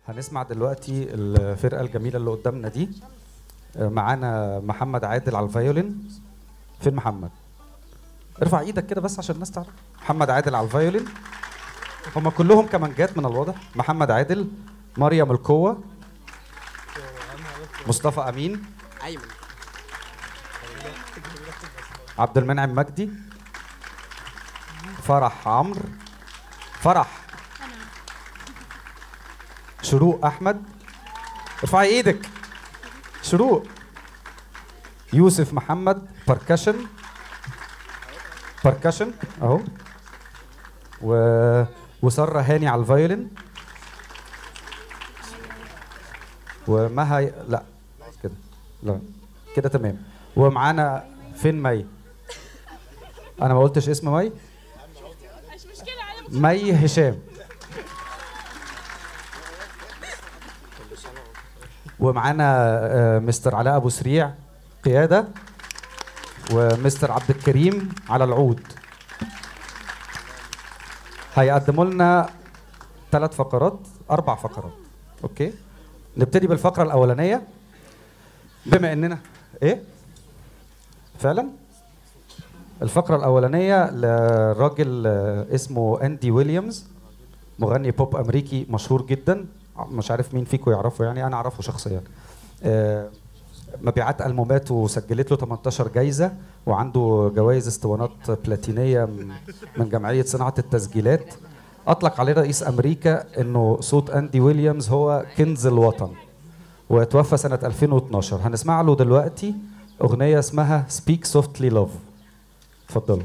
هنسمع دلوقتي الفرقة الجميلة اللي قدامنا دي آه، معانا محمد عادل على الفيولين فين محمد؟ ارفع ايدك كده بس عشان الناس تعرف محمد عادل على الفيولين هم كلهم كمانجات من الواضح محمد عادل مريم القوة مصطفى أمين ايمن عبد المنعم مجدي فرح عمرو فرح شروق احمد ارفعي ايدك شروق يوسف محمد بركشن بركشن اهو و وساره هاني على الفيولين ومها لا كده لا كده تمام ومعانا فين مي انا ما قلتش اسم مي مش مشكلة أنا مي هشام ومعانا آه، مستر علاء ابو سريع قياده ومستر عبد الكريم على العود هيقدموا لنا ثلاث فقرات اربع فقرات اوكي نبتدي بالفقره الاولانيه بما اننا ايه فعلا الفقره الاولانيه لراجل آه، اسمه اندي ويليامز مغني بوب امريكي مشهور جدا مش عارف مين فيكم يعرفه يعني انا اعرفه شخصيا آه، مبيعات الموماته سجلت له 18 جايزه وعنده جوائز اسطوانات بلاتينيه من- من جمعيه صناعه التسجيلات اطلق عليه رئيس امريكا انه صوت اندي ويليامز هو كنز الوطن وتوفى سنه 2012 هنسمع له دلوقتي اغنيه اسمها سبيك سوفتلي لوف اتفضلوا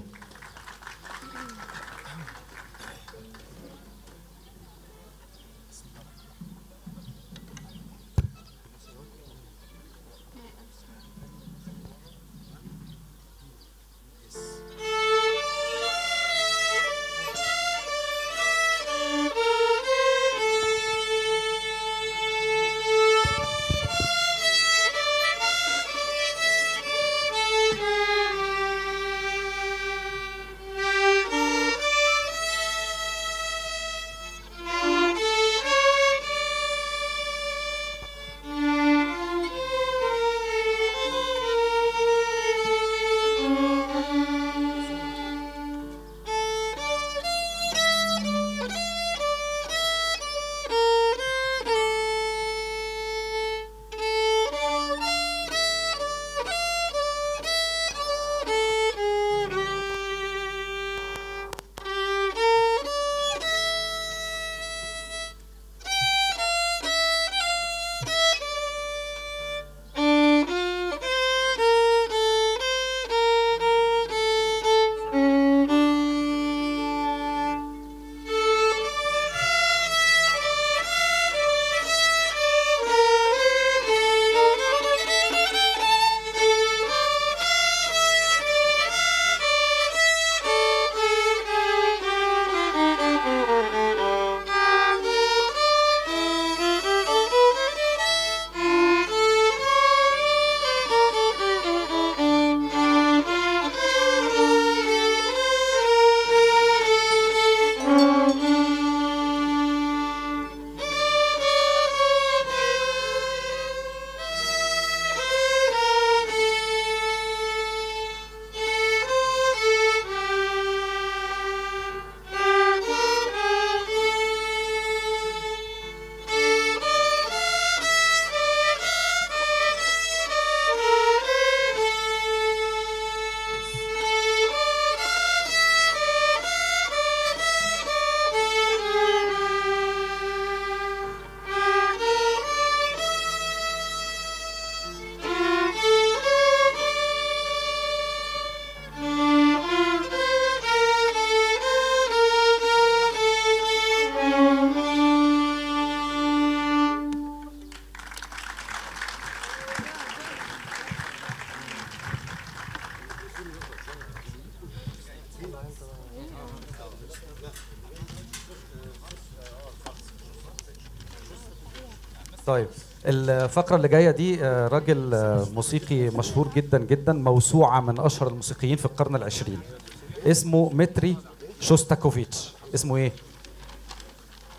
طيب الفقرة اللي جاية دي آه، راجل آه، موسيقي مشهور جدا جدا موسوعة من أشهر الموسيقيين في القرن العشرين اسمه متري شوستاكوفيتش اسمه ايه؟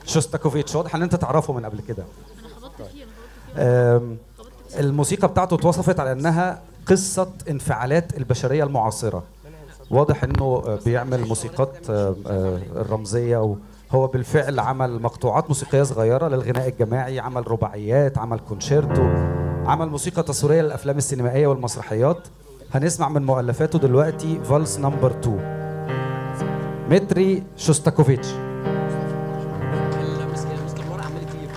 شوستاكوفيتش واضح ان انت تعرفه من قبل كده انا خبطت فيه انا خبطت فيه آم، الموسيقى بتاعته اتوصفت على انها قصه انفعالات البشريه المعاصره واضح انه آه، بيعمل موسيقات آه، آه، الرمزيه وهو بالفعل عمل مقطوعات موسيقيه صغيره للغناء الجماعي عمل رباعيات عمل كونشيرتو عمل موسيقى تصويريه للافلام السينمائيه والمسرحيات هنسمع من مؤلفاته دلوقتي فالس نمبر 2 متري شوستاكوفيتش مستر مروان عمال يطير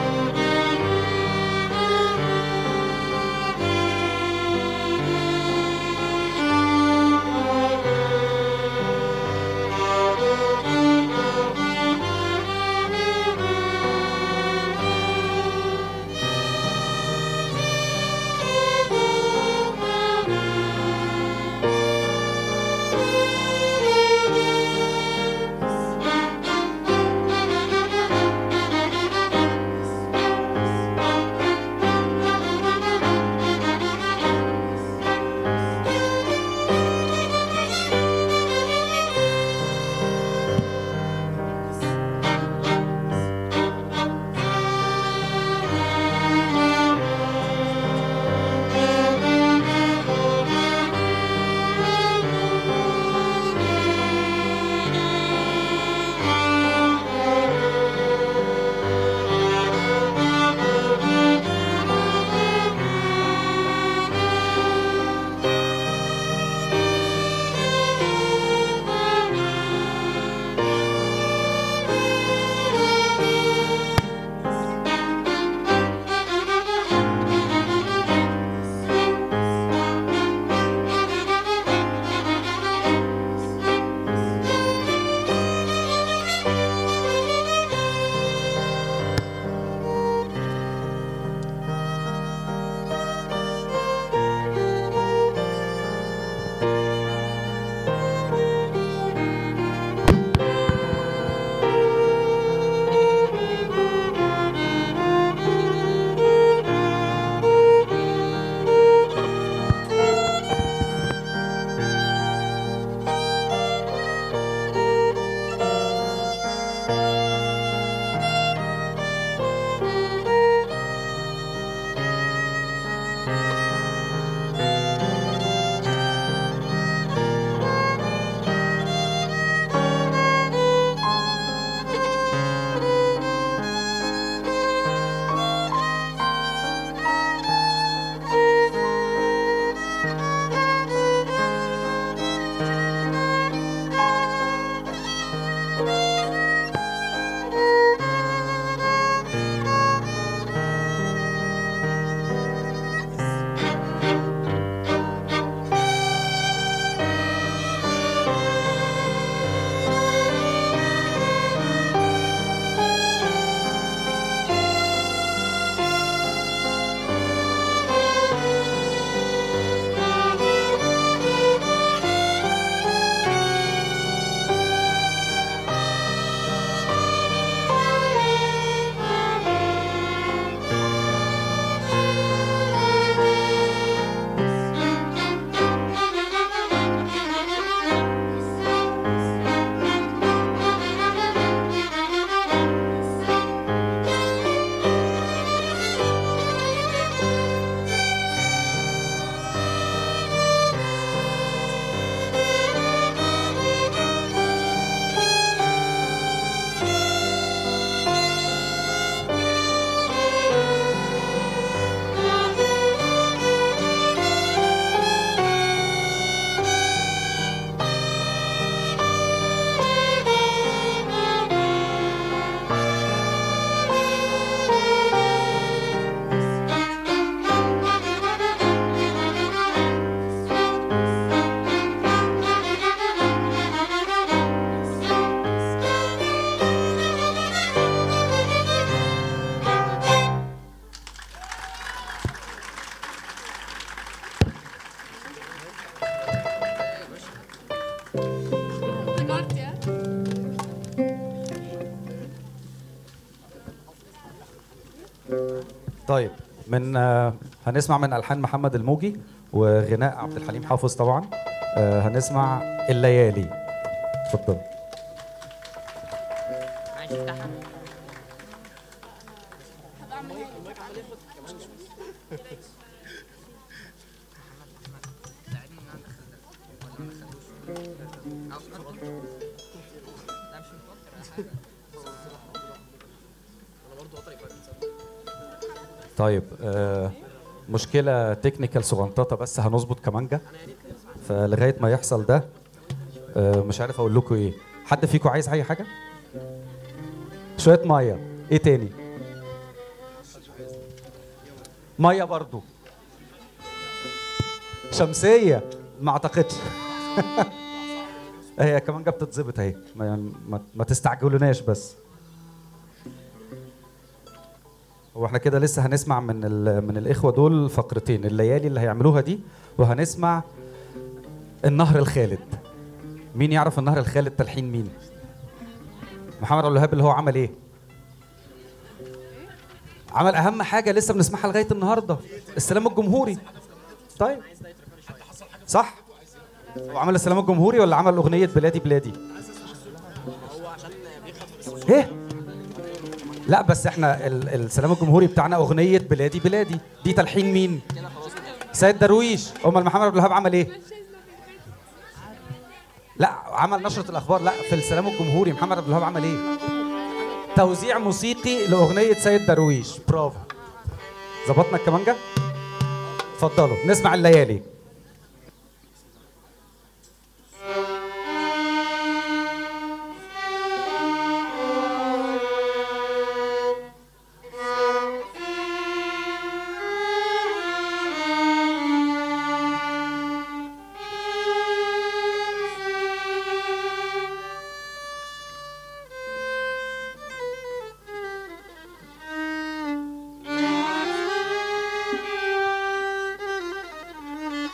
Thank طيب من آه، هنسمع من الحان محمد الموجي وغناء عبد الحليم حافظ طبعا آه، هنسمع الليالي اتفضل معلش افتحها طيب آه، مشكلة تكنيكال صغنططة بس هنظبط كمانجا فلغاية ما يحصل ده آه، مش عارف اقول لكم ايه حد فيكم عايز اي حاجة شوية مية ايه تاني مية برضو شمسية ما اعتقدش هي كمانجا بتتظبط اهي ما, يعني ما, ما تستعجلوناش بس هو احنا كده لسه هنسمع من ال- من الاخوه دول فقرتين الليالي اللي هيعملوها دي وهنسمع النهر الخالد مين يعرف النهر الخالد تلحين مين محمد عبد الوهاب اللي هو عمل ايه عمل اهم حاجه لسه بنسمعها لغايه النهارده السلام الجمهوري طيب صح هو عمل السلام الجمهوري ولا عمل اغنيه بلادي بلادي ايه لا بس احنا ال- السلام الجمهوري بتاعنا اغنيه بلادي بلادي دي تلحين مين سيد درويش امال محمد عبد الوهاب عمل ايه لا عمل نشره الاخبار لا في السلام الجمهوري محمد عبد الوهاب عمل ايه توزيع موسيقي لاغنيه سيد درويش برافو ظبطنا الكمانجه اتفضلوا نسمع الليالي Thank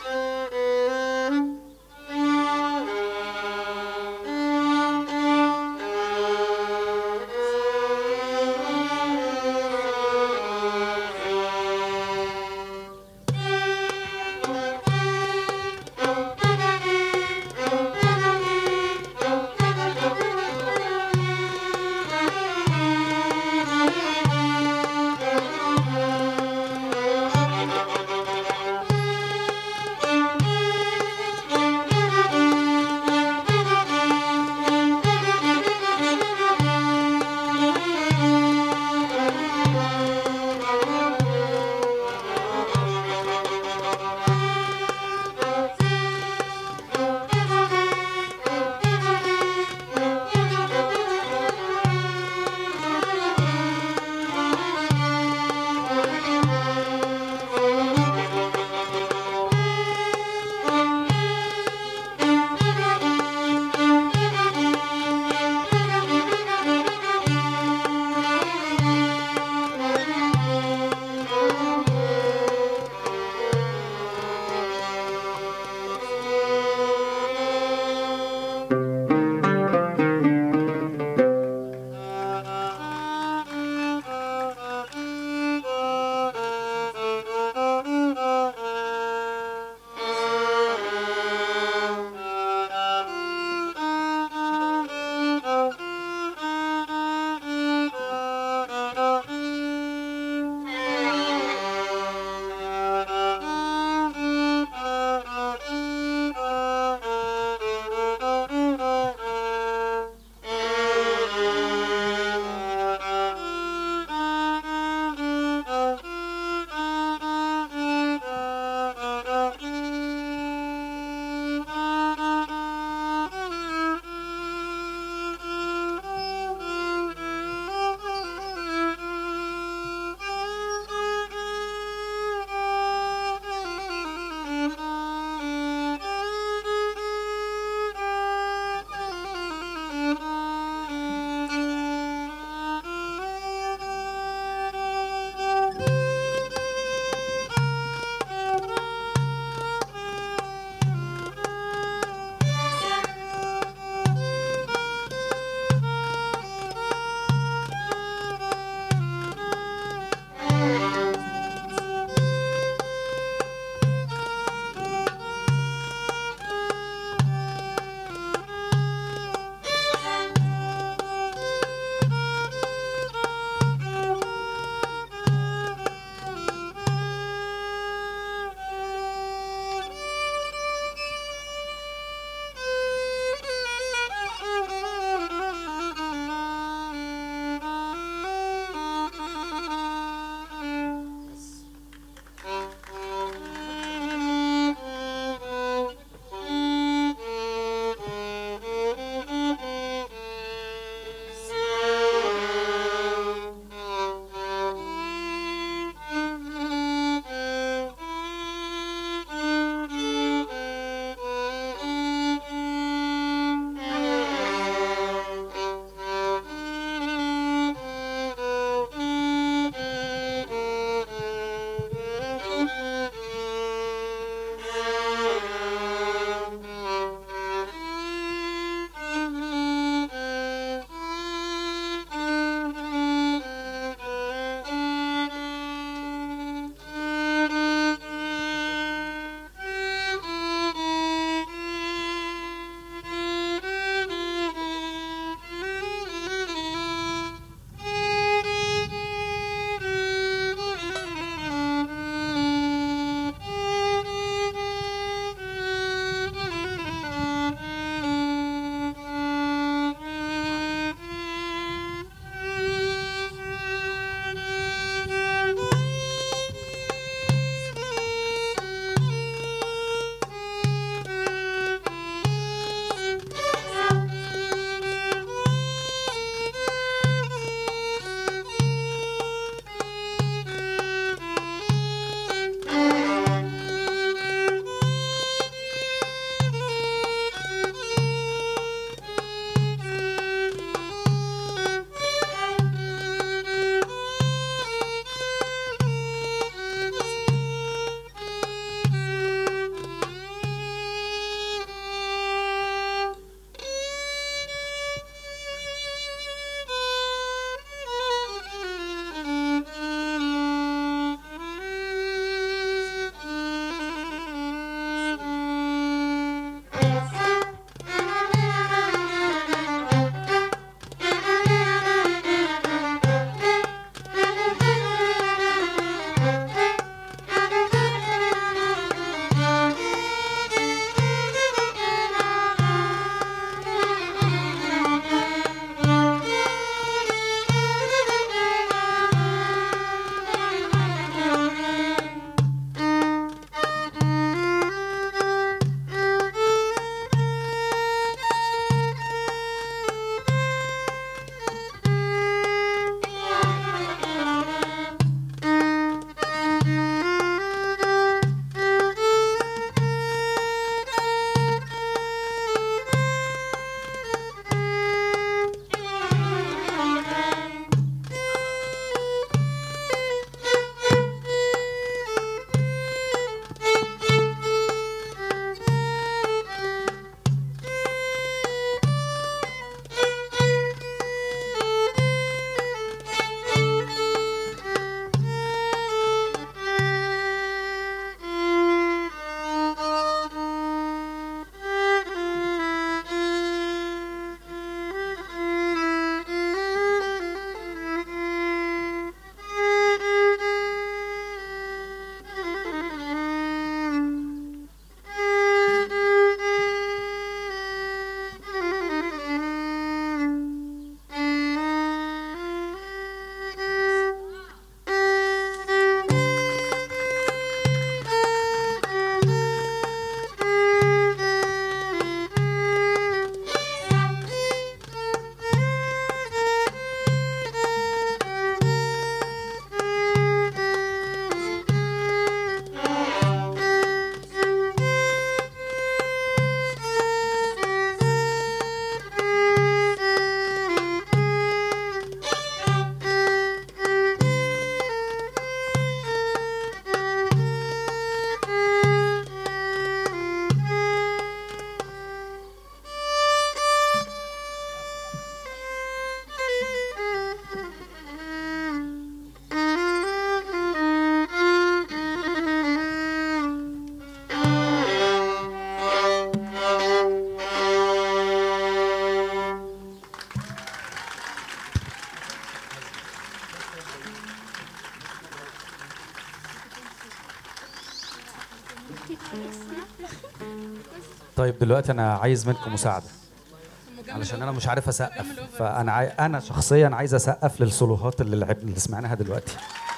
طيب دلوقتي انا عايز منكم مساعده علشان انا مش عارف اسقف فانا عاي... انا شخصيا عايز اسقف للسولوهات اللي لعب... اللي سمعناها دلوقتي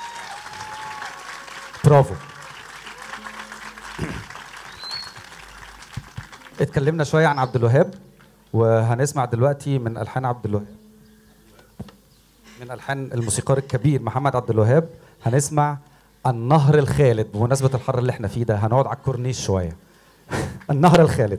برافو اتكلمنا شويه عن عبد الوهاب وهنسمع دلوقتي من الحان عبد الوهاب من الحان الموسيقار الكبير محمد عبد الوهاب هنسمع النهر الخالد بمناسبه الحر اللي احنا فيه ده هنقعد على الكورنيش شويه النهر الخالد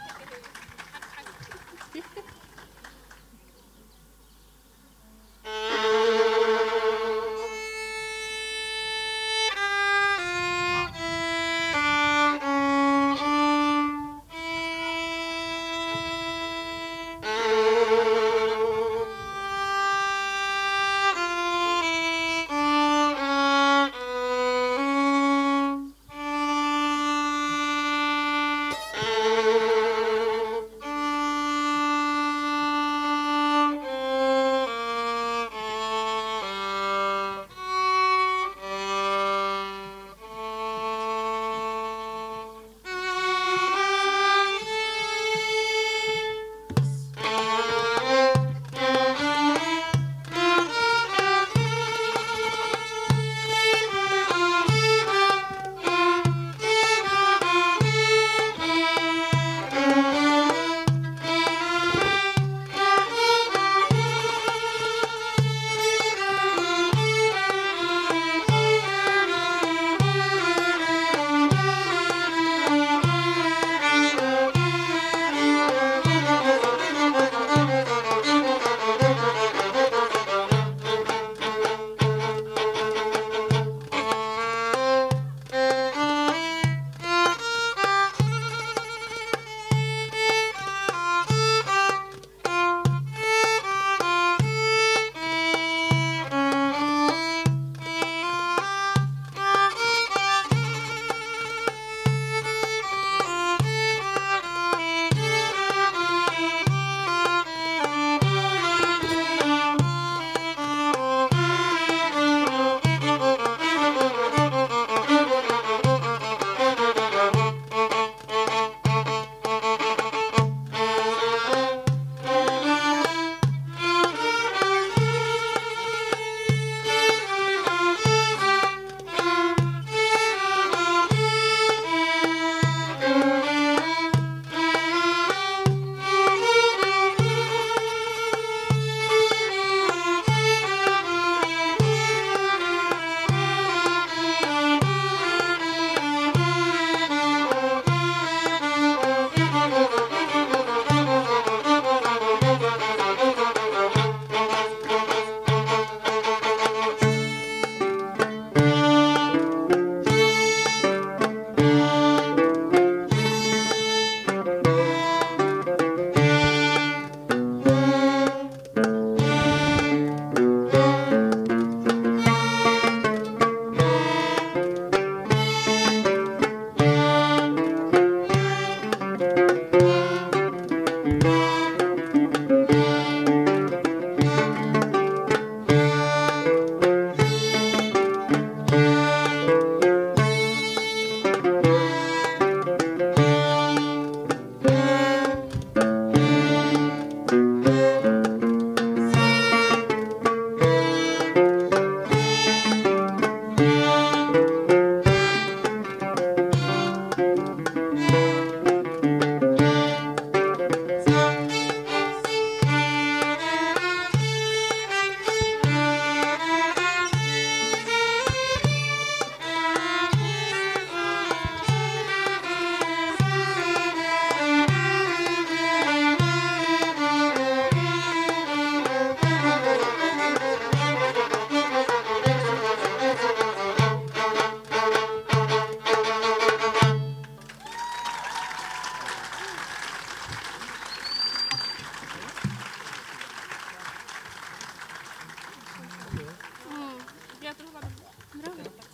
رجعت تروح بعد نروح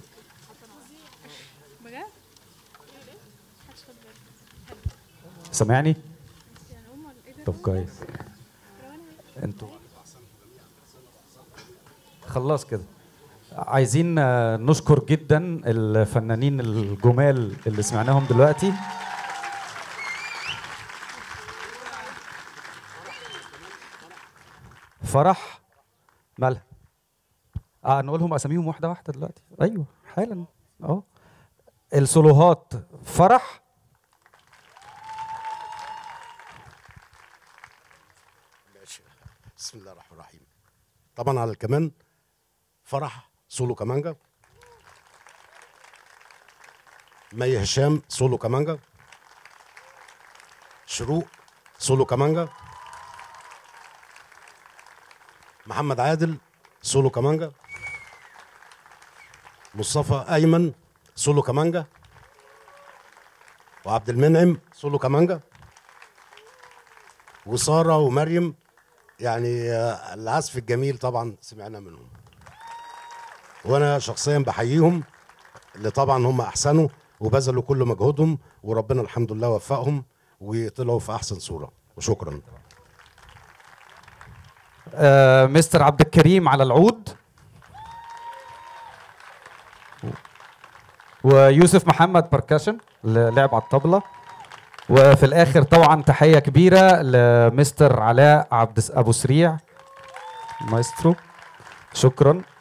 بجد؟ محدش خد باله سامعني يعني هم ايه ده؟ طب كويس روانة ايه؟ انتوا خلاص كده عايزين آه، نشكر جدا الفنانين الجمال اللي سمعناهم دلوقتي فرح مالها اه نقولهم اساميهم واحده واحده دلوقتي ايوه حالا اه السولوهات فرح ماشي بسم الله الرحمن الرحيم طبعا على الكمان فرح سولو كمانجا مي هشام سولو كمانجا شروق سولو كمانجا محمد عادل سولو كمانجا مصطفى ايمن سولو كمانجا وعبد المنعم سولو كمانجا وساره ومريم يعني آه، العزف الجميل طبعا سمعنا منهم وانا شخصيا بحييهم اللي طبعا هم احسنوا وبذلوا كل مجهودهم وربنا الحمد لله وفقهم وطلعوا في احسن صوره وشكرا آه مستر عبد الكريم على العود ويوسف محمد بركشن اللي لعب على الطبلة وفي الآخر طبعا تحية كبيرة لمستر علاء عبد ابو سريع مايسترو شكرا